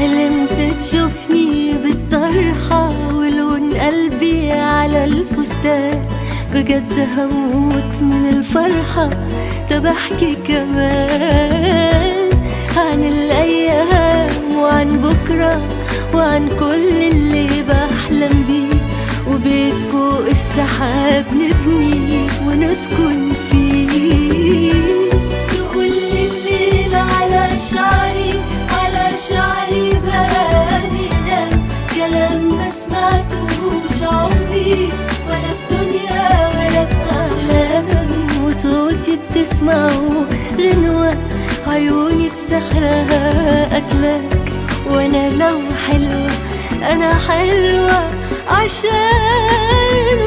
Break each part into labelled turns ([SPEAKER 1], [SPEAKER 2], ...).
[SPEAKER 1] حلمت تشوفني بالطرحة ولون قلبي على الفستان بجد هموت من الفرحة طب احكي كمان عن الأيام وعن بكرة وعن كل اللي بحلم بيه وبيت فوق السحاب نبني ونسكن فيه تقول لي الليل على شعري على شعري بقى بينام كلام ما سمعتهوش عمري ولا في دنيا ولا في أحلام وصوتي بتسمعه غنوة عيوني بسحرها قتلك وانا لو حلوة انا حلوة عشان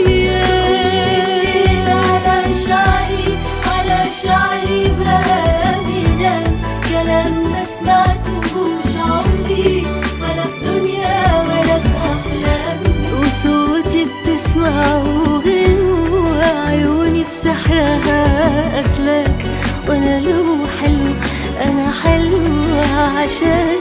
[SPEAKER 1] وياك على شعري على شعري بقى بينام كلام ما سمعتهوش عمري ولا في دنيا ولا في احلام وصوتي بتسمعه غنوة عيوني بسحرها قتلك وانا لو حلو انا حلوة عشان